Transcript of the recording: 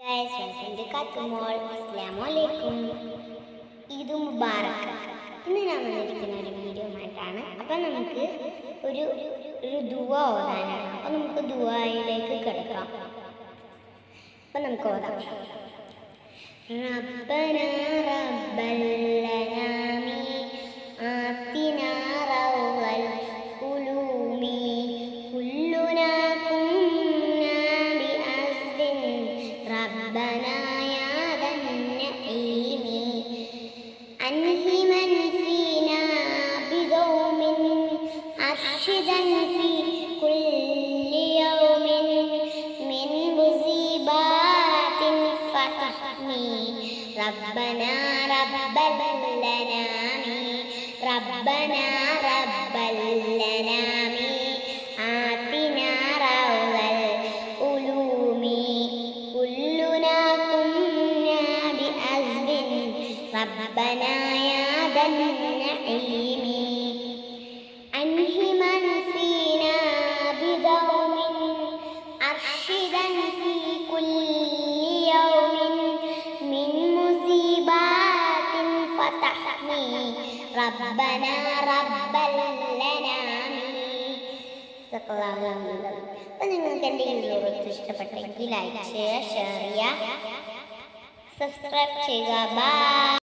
guys welcome കാത്തുമോൾ അസ്സലാമു അലൈക്കും ഈദ് മുബാറക് ഇന്ന് ഞാൻ വന്നിരിക്കുന്ന ഒരു വീഡിയോ ആയിട്ടാണ് അപ്പം നമുക്ക് ഒരു ഒരു ദുവ ഓതാനാണ് അപ്പം നമുക്ക് ദുവയിലേക്ക് കിടക്കാം അപ്പം നമുക്ക് ഓതാം ربنا رب الأنام آتنا روض القلوب كلنا كنا بأسر ربنا يا ذا النعيم أنه من فينا بدوم أرشدا في كل يوم من مصيبات فتحني ربنا رب الأنام ربنا رب الأنام آتنا روض العلوم كلنا كنا بأزب ربنا يا ذا النعيم أنه من فينا بدوم أرشدا في كل يوم من مصيبات فتحني ربنا رب الأنام അപ്പം നിങ്ങൾക്ക് എൻ്റെ വീഡിയോ ഇഷ്ടപ്പെട്ടെങ്കിൽ ലൈക്ക് ചെയ്യുക ഷെയർ ചെയ്യുക സബ്സ്ക്രൈബ് ചെയ്യുക ബൈ